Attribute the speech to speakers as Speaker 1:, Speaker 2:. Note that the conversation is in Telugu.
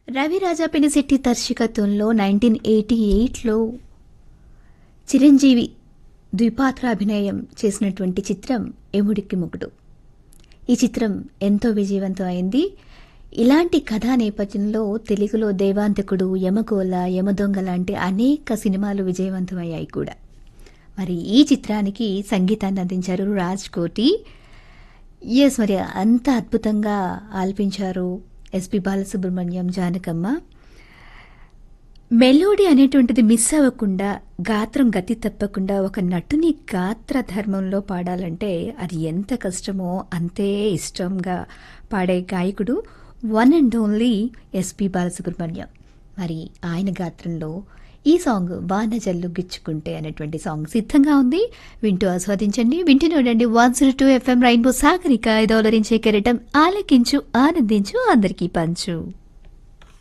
Speaker 1: రవిరాజా పెనిశెట్టి దర్శకత్వంలో నైన్టీన్ ఎయిటీ ఎయిట్లో చిరంజీవి ద్విపాత్రాభినయం చేసినటువంటి చిత్రం ఎముడికి మొగుడు ఈ చిత్రం ఎంతో విజయవంతం అయింది ఇలాంటి కథా నేపథ్యంలో తెలుగులో దేవాంతకుడు యమగోళ యమదొంగ లాంటి అనేక సినిమాలు విజయవంతమయ్యాయి కూడా మరి ఈ చిత్రానికి సంగీతాన్ని అందించారు రాజ్ కోటి ఎస్ మరి అంత అద్భుతంగా ఆలపించారు ఎస్పి బాలసుబ్రహ్మణ్యం జానకమ్మ మెలోడీ అనేటువంటిది మిస్ అవ్వకుండా గాత్రం గతి తప్పకుండా ఒక నటుని గాత్ర ధర్మంలో పాడాలంటే అది ఎంత కష్టమో అంతే ఇష్టంగా పాడే గాయకుడు one and only SP Balasubrahmanyam మరి ఆయన గాత్రంలో ఈ సాంగ్ వాన జల్లు గిచ్చుకుంటే అనేటువంటి సాంగ్ సిద్ధంగా ఉంది వింటూ ఆస్వాదించండి వింటూ చూడండి one zero two FM rainbow Sagarika ఇదోలరించే కెరటం ఆలకించు ఆనందించు అందరికీ పంచు